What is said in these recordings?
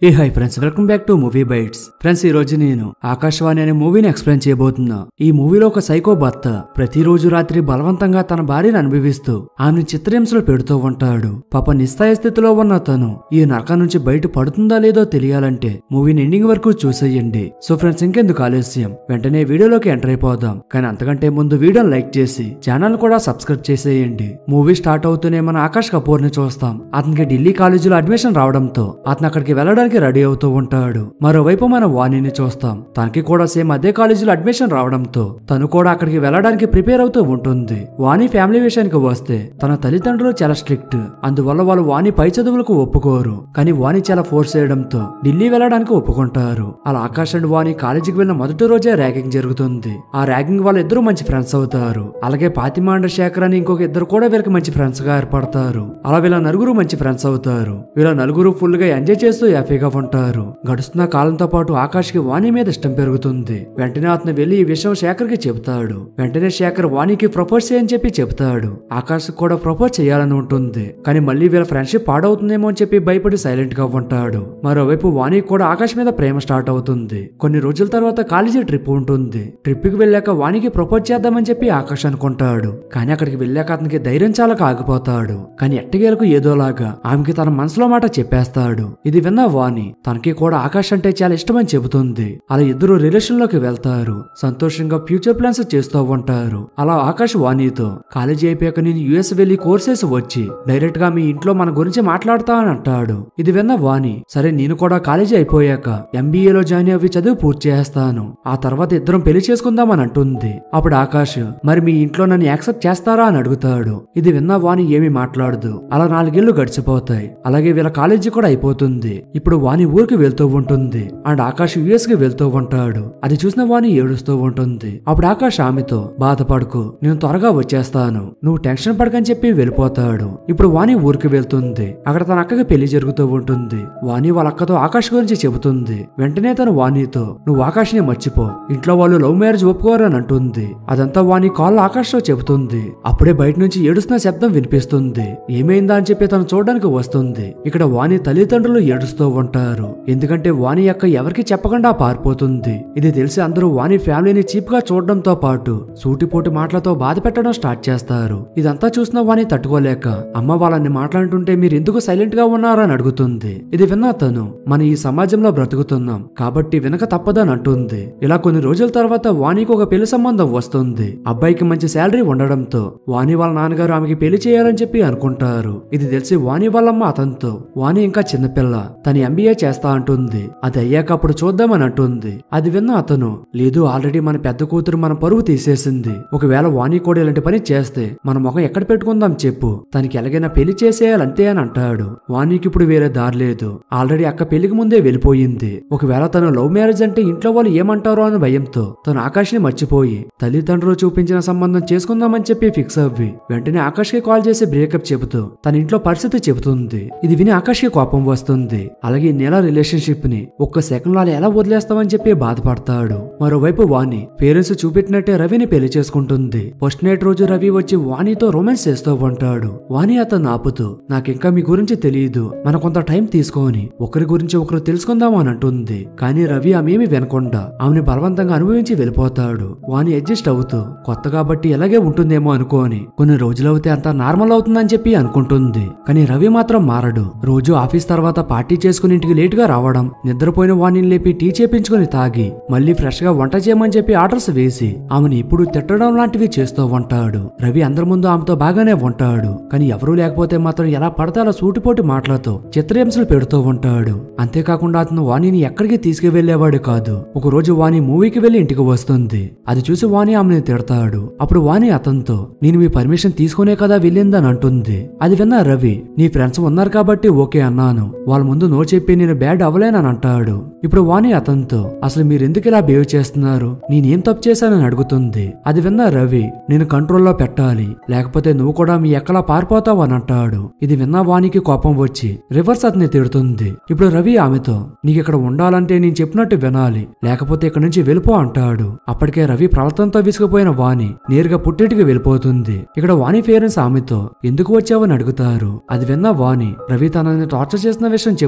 A hi friends welcome back to Movie Bites friends ఈ రోజు నేను ఆకాశవాణి అనే మూవీని ఎక్స్ప్లెయిన్ చేయబోతున్నా ఈ మూవీలో ఒక సైకో భర్త ప్రతిరోజు రాత్రి బలవంతంగా తన భార్యను అనుభవిస్తూ ఆమెను చిత్రహింసలు పెడుతూ ఉంటాడు పాప నిస్సాయ స్థితిలో ఉన్న తను ఈ నరకం నుంచి బయట పడుతుందా లేదో తెలియాలంటే మూవీని ఎండింగ్ వరకు చూసేయండి సో ఫ్రెండ్స్ ఇంకెందుకు ఆలస్యం వెంటనే వీడియోలోకి ఎంటర్ అయిపోదాం కానీ అంతకంటే ముందు వీడియోని లైక్ చేసి ఛానల్ కూడా సబ్స్క్రైబ్ చేసేయండి మూవీ స్టార్ట్ అవుతూనే మన ఆకాష్ కపూర్ ని చూస్తాం అతనికి ఢిల్లీ కాలేజీలో అడ్మిషన్ రావడంతో అతను అక్కడికి వెళ్ళడానికి రెడీ అవుతూ ఉంటాడు మరోవైపు మన వాణిని చూస్తాం తనకి కూడా సేమ్ అదే కాలేజీలో అడ్మిషన్ రావడంతో తను కూడా అక్కడికి వెళ్ళడానికి ప్రిపేర్ అవుతూ ఉంటుంది వాణి ఫ్యామిలీ విషయానికి వస్తే తన తల్లిదండ్రులు చాలా స్ట్రిక్ట్ అందువల్ల వాళ్ళు వాణి పై చదువులకు ఒప్పుకోరు కానీ వాణి చాలా ఫోర్స్ చేయడంతో ఢిల్లీ వెళ్ళడానికి ఒప్పుకుంటారు అలా ఆకాష్ అండ్ వాణి కాలేజీకి వెళ్ళిన మొదటి రోజే ర్యాగింగ్ జరుగుతుంది ఆ ర్యాగింగ్ వాళ్ళ ఇద్దరు మంచి ఫ్రెండ్స్ అవుతారు అలాగే పాతిమా అండ్ శేఖర్ అని ఇంకొక ఇద్దరు కూడా వీళ్ళకి మంచి ఫ్రెండ్స్ గా ఏర్పడతారు అలా వీళ్ళ నలుగురు మంచి ఫ్రెండ్స్ అవుతారు వీళ్ళ నలుగురు ఫుల్ గా ఎంజాయ్ చేస్తూ హ్యాపీగా ఉంటారు గడుస్తున్న కాలంతో పాటు ఆకాష్ కి వాణి మీద ఇష్టం పెరుగుతుంది వెంటనే అతను వెళ్లి ఈ విషయం శేఖర్ కి చెబుతాడు వెంటనే శేఖర్ వాణికి ప్రపోజ్ చేయని చెప్పి చెప్తాడు ఆకాష్ కూడా ప్రపోజ్ చేయాలని ఉంటుంది కానీ మళ్ళీ వీళ్ళ ఫ్రెండ్షిప్ పాడవుతుందేమో అని చెప్పి భయపడి సైలెంట్ గా ఉంటాడు మరోవైపు వాణి కూడా ఆకాష్ మీద ప్రేమ స్టార్ట్ అవుతుంది కొన్ని రోజుల తర్వాత కాలేజీ ట్రిప్ ఉంటుంది ట్రిప్ కి వెళ్ళాక వాణికి ప్రపోజ్ చేద్దామని చెప్పి ఆకాష్ అనుకుంటాడు కానీ అక్కడికి వెళ్ళాక అతనికి ధైర్యం చాలా ఆగిపోతాడు కానీ ఎట్టగేలకు ఏదోలాగా ఆమెకి తన మనసులో మాట చెప్పేస్తాడు ఇది విన్న వాణి తనకి కూడా ఆకాష్ అంటే చాలా ఇష్టమని చెబుతుంది అలా ఇద్దరు రిలేషన్ లోకి వెళ్తారు సంతోషంగా ఫ్యూచర్ ప్లాన్స్ చేస్తూ ఉంటారు అలా ఆకాష్ వాణితో కాలేజీ అయిపోయాక నేను యుఎస్ వెళ్లి కోర్సెస్ వచ్చి డైరెక్ట్ గా మీ ఇంట్లో మన గురించి మాట్లాడతా అని అంటాడు ఇది విన్న వాణి సరే నేను కూడా కాలేజీ అయిపోయాక ఎంబీఏ లో జాయిన్ అవి చదువు పూర్తి చేస్తాను ఆ తర్వాత ఇద్దరం పెళ్లి చేసుకుందామని అంటుంది అప్పుడు ఆకాష్ మరి మీ ఇంట్లో నన్ను యాక్సెప్ట్ చేస్తారా అని అడుగుతాడు ఇది విన్న వాణి ఏమీ మాట్లాడదు అలా నాలుగేళ్లు గడిచిపోతాయి అలాగే వీళ్ళ కాలేజీ కూడా అయిపోతుంది ఇప్పుడు వాణి ఊరికి వెళ్తూ ఉంటుంది అండ్ ఆకాష్ యుఎస్ కి వెళ్తూ ఉంటాడు అది చూసిన వాణి ఏడుస్తూ ఉంటుంది అప్పుడు ఆకాష్ ఆమెతో బాధపడకు నేను త్వరగా వచ్చేస్తాను నువ్వు టెన్షన్ పడకని చెప్పి వెళ్ళిపోతాడు ఇప్పుడు వాణి ఊరికి వెళ్తుంది అక్కడ తన అక్కకి పెళ్లి జరుగుతూ ఉంటుంది వాణి వాళ్ళ అక్కతో ఆకాష్ గురించి చెబుతుంది వెంటనే తను వాణితో నువ్వు ఆకాష్ ని మర్చిపో ఇంట్లో వాళ్ళు లవ్ మ్యారేజ్ ఒప్పుకోరు అని అంటుంది అదంతా వాణి కాల్ ఆకాష్ తో చెబుతుంది అప్పుడే బయట నుంచి ఏడుస్తున్న శబ్దం వినిపిస్తుంది ఏమైందా అని చెప్పి తను చూడడానికి వస్తుంది ఇక్కడ వాణి తల్లిదండ్రులు ఏడుస్తూ ఉంటారు ఎందుకంటే వాణి యొక్క ఎవరికి చెప్పకుండా పారిపోతుంది ఇది తెలిసి అందరూ వాణి ఫ్యామిలీని చీప్ గా చూడడంతో పాటు సూటిపోటి మాటలతో బాధ పెట్టడం స్టార్ట్ చేస్తారు ఇదంతా చూసిన వాణి తట్టుకోలేక అమ్మ వాళ్ళని మాట్లాడుతుంటే మీరు ఎందుకు సైలెంట్ గా ఉన్నారా అని అడుగుతుంది ఇది విన్న తను మన ఈ సమాజంలో బ్రతుకుతున్నాం కాబట్టి వినక తప్పదని అంటుంది ఇలా కొన్ని రోజుల తర్వాత వాణికి ఒక పెళ్లి సంబంధం వస్తుంది అబ్బాయికి మంచి శాలరీ ఉండడంతో వాణి వాళ్ళ నాన్నగారు ఆమెకి పెళ్లి చేయాలని చెప్పి అనుకుంటారు ఇది తెలిసి వాణి వాళ్ళమ్మ అతనితో వాణి ఇంకా చిన్నపిల్ల తను ఎంబీఏ చేస్తా అంటుంది అది అయ్యాక అప్పుడు చూద్దామని అంటుంది అది విన్న అతను లేదు ఆల్రెడీ మన పెద్ద కూతురు మన పరువు తీసేసింది ఒకవేళ వాణి కూడా ఇలాంటి పని చేస్తే మన ముఖం ఎక్కడ పెట్టుకుందాం చెప్పు తనకి ఎలాగైనా పెళ్లి చేసేయాలంతే అని అంటాడు వాణికి ఇప్పుడు వేరే దారి లేదు ఆల్రెడీ అక్క పెళ్లికి ముందే వెళ్ళిపోయింది ఒకవేళ తను లవ్ మ్యారేజ్ అంటే ఇంట్లో వాళ్ళు ఏమంటారో అని భయంతో తను ఆకాష్ని మర్చిపోయి తల్లిదండ్రులు చూపించిన సంబంధం చేసుకుందామని చెప్పి ఫిక్స్ అవ్వి వెంటనే ఆకాష్ కి కాల్ చేసి బ్రేకప్ చెబుతూ తన ఇంట్లో పరిస్థితి చెబుతుంది ఇది విని ఆకాష్ కి కోపం వస్తుంది అలాగే ఈ నెల రిలేషన్షిప్ ని ఒక్క సెకండ్ లో ఎలా వదిలేస్తామని చెప్పి బాధపడతాడు మరోవైపు వాణి పేరెంట్స్ చూపెట్టినట్టే రవిని పెళ్లి చేసుకుంటుంది ఫస్ట్ నైట్ రోజు రవి వచ్చి వాణితో రొమాన్స్ చేస్తూ ఉంటాడు వాణి అతను ఆపుతూ నాకింకా మీ గురించి తెలియదు మన కొంత టైం తీసుకొని ఒకరి గురించి ఒకరు తెలుసుకుందాం అని అంటుంది కానీ రవి ఆమెమి వినకుండా ఆమెను బలవంతంగా అనుభవించి వెళ్ళిపోతాడు వాణి అడ్జస్ట్ అవుతూ కొత్త కాబట్టి ఎలాగే ఉంటుందేమో అనుకోని కొన్ని రోజులవుతే అంతా నార్మల్ అవుతుందని చెప్పి అనుకుంటుంది కానీ రవి మాత్రం మారడు రోజు ఆఫీస్ తర్వాత పార్టీ చేసుకుని ఇంటికి లేట్ గా రావడం నిద్రపోయిన వాణిని లేపి టీ చేపించుకుని తాగి మళ్ళీ ఫ్రెష్ గా వంట చేయమని చెప్పి ఆర్డర్స్ వేసి ఆమెను ఇప్పుడు తిట్టడం లాంటివి చేస్తూ ఉంటాడు రవి అందరి ముందు ఆమెతో బాగానే ఉంటాడు కానీ ఎవరూ లేకపోతే మాత్రం ఎలా పడితే అలా సూటిపోటి మాటలతో చిత్రహింసలు పెడుతూ ఉంటాడు అంతేకాకుండా అతను వాణిని ఎక్కడికి తీసుకువెళ్లేవాడు కాదు ఒక రోజు వాణి మూవీకి వెళ్లి ఇంటికి వస్తుంది అది చూసి వాణి ఆమెను తిడతాడు అప్పుడు వాణి అతనితో నేను మీ పర్మిషన్ తీసుకునే కదా వెళ్ళిందని అంటుంది అది విన్న రవి నీ ఫ్రెండ్స్ ఉన్నారు కాబట్టి ఓకే అన్నాను వాళ్ళ ముందు నో చెప్పి నేను బ్యాడ్ అవ్వలేనని అంటాడు ఇప్పుడు వాణి అతనితో అసలు మీరు ఎందుకు ఇలా బిహేవ్ చేస్తున్నారు నేనేం తప్పు చేశానని అడుగుతుంది అది విన్న రవి నేను కంట్రోల్లో పెట్టాలి లేకపోతే నువ్వు కూడా మీ ఎక్కలా పారిపోతావు అని అంటాడు ఇది విన్న వానికి కోపం వచ్చి రివర్స్ అతన్ని తిడుతుంది ఇప్పుడు రవి ఆమెతో నీకు ఇక్కడ ఉండాలంటే నేను చెప్పినట్టు వినాలి లేకపోతే ఇక్కడ నుంచి వెళ్ళిపో అంటాడు అప్పటికే రవి ప్రవర్తనతో విసిగిపోయిన వాణి నేరుగా పుట్టింటికి వెళ్ళిపోతుంది ఇక్కడ వాణి పేరెంట్స్ ఆమెతో ఎందుకు వచ్చావని అడుగుతారు అది విన్న వాణి రవి తనని టార్చర్ చేసిన విషయం చెప్తుంది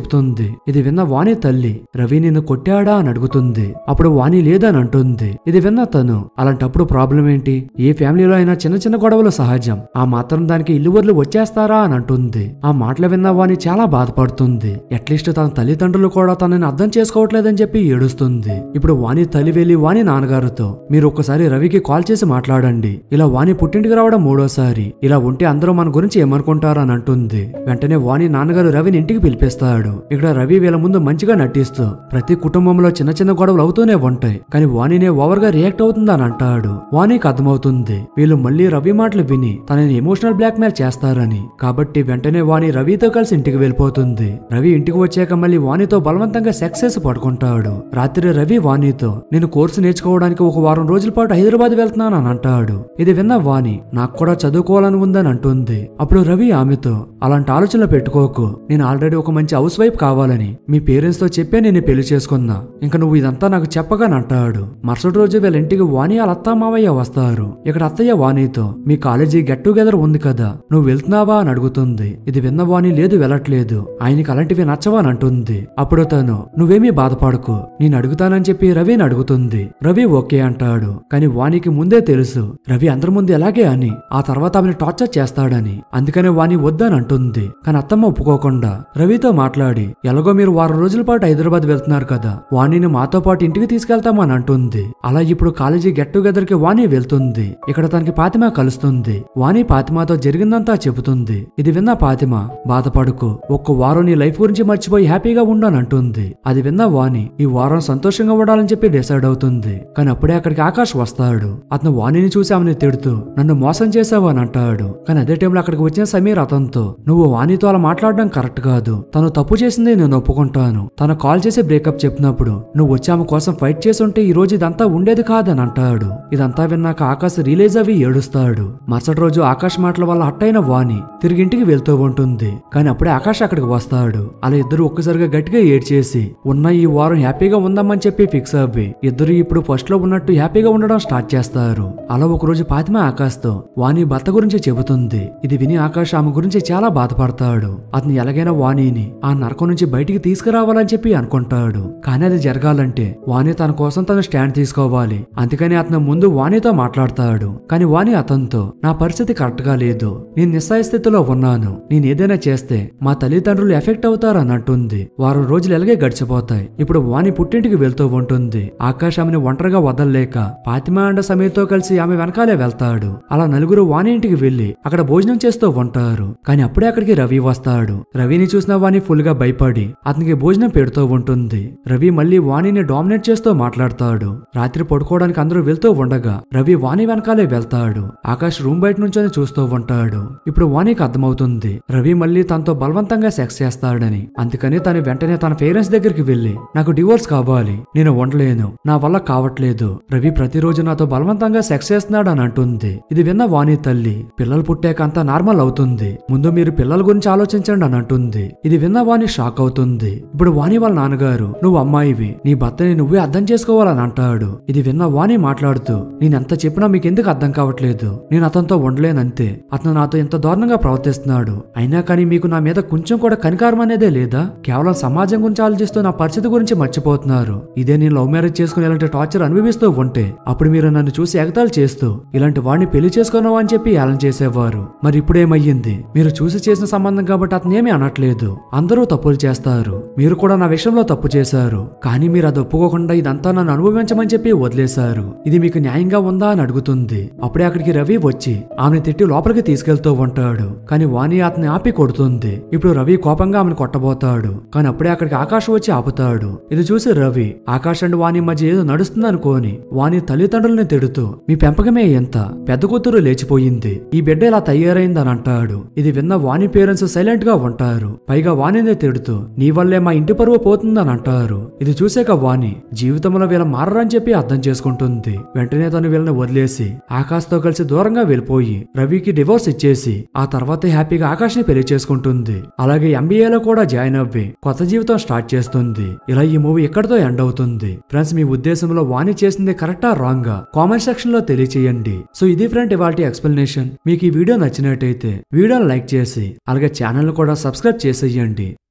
అంటుంది ఇది విన్న వాణి తల్లి రవి నిన్ను కొట్టాడా అని అడుగుతుంది అప్పుడు వాణి లేదని అంటుంది ఇది విన్న తను అలాంటప్పుడు ప్రాబ్లం ఏంటి ఏ ఫ్యామిలీలో అయినా చిన్న చిన్న గొడవలు సహజం ఆ మాత్రం దానికి ఇల్లు వదిలి వచ్చేస్తారా అని అంటుంది ఆ మాటలు విన్న వాణి చాలా బాధపడుతుంది అట్లీస్ట్ తన తల్లిదండ్రులు కూడా తనని అర్థం చేసుకోవట్లేదని చెప్పి ఏడుస్తుంది ఇప్పుడు వాణి తల్లి వెళ్లి వాణి నాన్నగారితో మీరు ఒక్కసారి రవికి కాల్ చేసి మాట్లాడండి ఇలా వాణి పుట్టింటికి రావడం మూడోసారి ఇలా ఉంటే అందరూ మన గురించి ఏమనుకుంటారు అని అంటుంది వెంటనే వాణి నాన్నగారు రవిని ఇంటికి పిలిపిస్తాడు ఇక్కడ రవి వీళ్ళ ముందు మంచిగా నటిస్తూ ప్రతి కుటుంబంలో చిన్న చిన్న గొడవలు అవుతూనే ఉంటాయి కానీ వాణినే ఓవర్ గా రియాక్ట్ అవుతుందని అంటాడు వాణికి అర్థమవుతుంది వీళ్ళు మళ్ళీ రవి మాటలు విని తనని ఎమోషనల్ బ్లాక్ మెయిల్ చేస్తారని కాబట్టి వెంటనే వాణి రవితో కలిసి ఇంటికి వెళ్ళిపోతుంది రవి ఇంటికి వచ్చాక మళ్ళీ వాణితో బలవంతంగా సెక్స్ చేసి పడుకుంటాడు రాత్రి రవి వాణితో నేను కోర్సు నేర్చుకోవడానికి ఒక వారం రోజుల పాటు హైదరాబాద్ వెళ్తున్నాను అని అంటాడు ఇది విన్న వాణి నాకు కూడా చదువుకోవాలని ఉందని అంటుంది అప్పుడు రవి ఆమెతో అలాంటి ఆలోచనలు పెట్టుకోకు నేను ఆల్రెడీ ఒక మంచి హౌస్ వైఫ్ కావాలని మీ పేరెంట్స్ తో చెప్పే నేను పెళ్లి చేసుకున్నా ఇంకా నువ్వు ఇదంతా నాకు చెప్పగాని అంటాడు మరుసటి రోజు వీళ్ళ ఇంటికి వాణి వాళ్ళ అత్త మావయ్య వస్తారు ఇక్కడ అత్తయ్య వాణితో మీ కాలేజీ గెట్ టుగెదర్ ఉంది కదా నువ్వు వెళ్తున్నావా అని అడుగుతుంది ఇది విన్న వాణి లేదు వెళ్ళట్లేదు ఆయనకి అలాంటివి నచ్చవా అని అంటుంది అప్పుడు తను నువ్వేమీ బాధపడకు నేను అడుగుతానని చెప్పి రవిని అడుగుతుంది రవి ఓకే అంటాడు కానీ వాణికి ముందే తెలుసు రవి అందరి ముందు ఎలాగే అని ఆ తర్వాత ఆమెను టార్చర్ చేస్తాడని అందుకనే వాణి వద్దని అంటుంది కానీ అత్తమ్మ ఒప్పుకోకుండా రవితో మాట్లాడి ఎలాగో మీరు వారం రోజుల పాటు హైదరాబాద్ వెళ్తున్నారు కదా వాణిని మాతో పాటు ఇంటికి తీసుకెళ్తామని అంటుంది అలా ఇప్పుడు కాలేజీ గెట్ టుగెదర్ కి వాణి వెళ్తుంది ఇక్కడ తనకి పాతిమ కలుస్తుంది వాణి పాతిమాతో జరిగిందంతా చెబుతుంది ఇది విన్న పాతిమ బాధపడుకు ఒక్క వారం నీ లైఫ్ గురించి మర్చిపోయి హ్యాపీగా ఉండు అని అంటుంది అది విన్న వాణి ఈ వారం సంతోషంగా ఉండాలని చెప్పి డిసైడ్ అవుతుంది కానీ అప్పుడే అక్కడికి ఆకాష్ వస్తాడు అతను వాణిని చూసి ఆమెను తిడుతూ నన్ను మోసం చేసావు అని అంటాడు కానీ అదే టైంలో అక్కడికి వచ్చిన సమీర్ అతనితో నువ్వు వాణితో అలా మాట్లాడడం కరెక్ట్ కాదు తను తప్పు చేసింది నేను ఒప్పుకుంటాను తను కాల్ చేసి బ్రేకప్ చెప్పినప్పుడు నువ్వు వచ్చి ఆమె కోసం ఫైట్ చేసి ఉంటే ఈ రోజు ఇదంతా ఉండేది కాదని అంటాడు ఇదంతా విన్నాక ఆకాశ్ రిలీజ్ అవి ఏడుస్తాడు మరుసటి రోజు ఆకాశ్ మాటల వల్ల హట్టైన వాణి తిరిగి ఇంటికి వెళ్తూ ఉంటుంది కానీ అప్పుడే ఆకాశ్ అక్కడికి వస్తాడు అలా ఇద్దరు ఒక్కసారిగా గట్టిగా ఏడ్చేసి ఉన్న ఈ వారం హ్యాపీగా ఉందామని చెప్పి ఫిక్స్ అవ్వి ఇద్దరు ఇప్పుడు ఫస్ట్ లో ఉన్నట్టు హ్యాపీగా ఉండడం స్టార్ట్ చేస్తారు అలా ఒక రోజు పాతిమ ఆకాశ్ తో వాణి భర్త గురించి చెబుతుంది ఇది విని ఆకాశ్ ఆమె గురించి చాలా బాధపడతాడు అతను ఎలాగైనా వాణిని ఆ నరకం నుంచి బయటికి తీసుకురావాలని చెప్పి అనుకుంటాడు కానీ అది జరగాలంటే వాణి తన కోసం తను స్టాండ్ తీసుకోవాలి అందుకని అతను ముందు వాణితో మాట్లాడతాడు కానీ వాణి అతనితో నా పరిస్థితి కరెక్ట్ గా లేదు నేను నిస్సాయ స్థితిలో ఉన్నాను నేను ఏదైనా చేస్తే మా తల్లిదండ్రులు ఎఫెక్ట్ అవుతారు అని అంటుంది వారం రోజులు ఎలాగే గడిచిపోతాయి ఇప్పుడు వాణి పుట్టింటికి వెళ్తూ ఉంటుంది ఆకాశ్ ఆమెను ఒంటరిగా వదలలేక పాతిమ అండ సమీర్తో కలిసి ఆమె వెనకాలే వెళ్తాడు అలా నలుగురు వాణి ఇంటికి వెళ్లి అక్కడ భోజనం చేస్తూ ఉంటారు కానీ అప్పుడే అక్కడికి రవి వస్తాడు రవిని చూసిన వాణి ఫుల్ గా భయపడి అతనికి భోజనం పెడుతూ ఉంటుంది రవి మళ్ళీ వాణిని డామినేట్ చేస్తూ మాట్లాడతాడు రాత్రి పడుకోవడానికి అందరూ వెళ్తూ ఉండగా రవి వాణి వెనకాలే వెళ్తాడు ఆకాష్ రూమ్ బయట నుంచొని చూస్తూ ఉంటాడు ఇప్పుడు వాణికి అర్థమవుతుంది రవి మళ్ళీ తనతో బలవంతంగా సెక్స్ చేస్తాడని అందుకని తను వెంటనే తన పేరెంట్స్ దగ్గరికి వెళ్లి నాకు డివోర్స్ కావాలి నేను ఉండలేను నా వల్ల కావట్లేదు రవి ప్రతిరోజు నాతో బలవంతంగా సెక్స్ చేస్తున్నాడు అని అంటుంది ఇది విన్న వాణి తల్లి పిల్లలు పుట్టాక అంతా నార్మల్ అవుతుంది ముందు మీరు పిల్లల గురించి ఆలోచించండి అని అంటుంది ఇది విన్న వాణి షాక్ అవుతుంది ఇప్పుడు వాణి వాళ్ళ నాన్నగారు నువ్వు అమ్మాయివి నీ భర్తని నువ్వే అర్థం చేసుకోవాలని అంటాడు ఇది విన్న వాణి మాట్లాడుతూ నేనెంత చెప్పినా మీకు ఎందుకు అర్థం కావట్లేదు నేను అతనితో ఉండలేనంతే అతను నాతో ఎంత దారుణంగా ప్రవర్తిస్తున్నాడు అయినా కానీ మీకు నా మీద కొంచెం కూడా కనికారం అనేదే లేదా కేవలం సమాజం గురించి ఆలోచిస్తూ నా పరిస్థితి గురించి మర్చిపోతున్నారు ఇదే నేను లవ్ మ్యారేజ్ చేసుకుని ఇలాంటి టార్చర్ అనుభవిస్తూ ఉంటే అప్పుడు మీరు నన్ను చూసి ఎగతాళి చేస్తూ ఇలాంటి వాడిని పెళ్లి చేసుకున్నావా అని చెప్పి ఏలం చేసేవారు మరి ఇప్పుడేమయ్యింది మీరు చూసి చేసిన సంబంధం కాబట్టి అతను ఏమీ అనట్లేదు అందరూ తప్పులు చేస్తారు మీరు కూడా నా విషయంలో తప్పు చేశారు కానీ మీరు అది ఒప్పుకోకుండా ఇదంతా నన్ను అనుభవించమని చెప్పి వదిలేశారు ఇది మీకు న్యాయంగా ఉందా అని అడుగుతుంది అప్పుడే అక్కడికి రవి వచ్చి ఆమెను తిట్టి లోపలికి తీసుకెళ్తూ ఉంటాడు కానీ వాణి అతన్ని ఆపి కొడుతుంది ఇప్పుడు రవి కోపంగా ఆమెను కొట్టబోతాడు కానీ అప్పుడే అక్కడికి ఆకాశం వచ్చి ఆపుతాడు ఇది చూసి రవి ఆకాశ్ అండ్ వాణి మధ్య ఏదో నడుస్తుంది అనుకోని వాణి తల్లిదండ్రుల్ని తిడుతూ మీ పెంపకమే ఎంత పెద్ద కూతురు లేచిపోయింది ఈ బిడ్డ ఇలా తయారైందని అంటాడు ఇది విన్న వాణి పేరెంట్స్ సైలెంట్ గా ఉంటారు పైగా వాణినే తిడుతూ నీ వల్లే మా ఇంటి పరువు పోతుందని అంటారు ఇది చూసాక వాణి జీవితంలో వీళ్ళ మారరని చెప్పి అర్థం చేసుకుంటుంది వెంటనే తను వీళ్ళని వదిలేసి ఆకాశ్ తో కలిసి దూరంగా వెళ్ళిపోయి రవికి డివోర్స్ ఇచ్చేసి ఆ తర్వాత హ్యాపీగా ఆకాష్ ని పెళ్లి చేసుకుంటుంది అలాగే MBA లో కూడా జాయిన్ అవ్వి కొత్త జీవితం స్టార్ట్ చేస్తుంది ఇలా ఈ మూవీ ఎక్కడితో ఎండ్ అవుతుంది ఫ్రెండ్స్ మీ ఉద్దేశంలో వాణి చేసింది కరెక్టా రాంగ్ కామెంట్ సెక్షన్ లో తెలియచేయండి సో ఇది ఫ్రెండ్ ఇవాళ ఎక్స్ప్లెనేషన్ మీకు ఈ వీడియో నచ్చినట్టయితే వీడియోని లైక్ చేసి అలాగే ఛానల్ కూడా సబ్స్క్రైబ్ చేసేయండి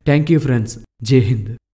థ్యాంక్ యూ ఫ్రెండ్స్ జై హింద్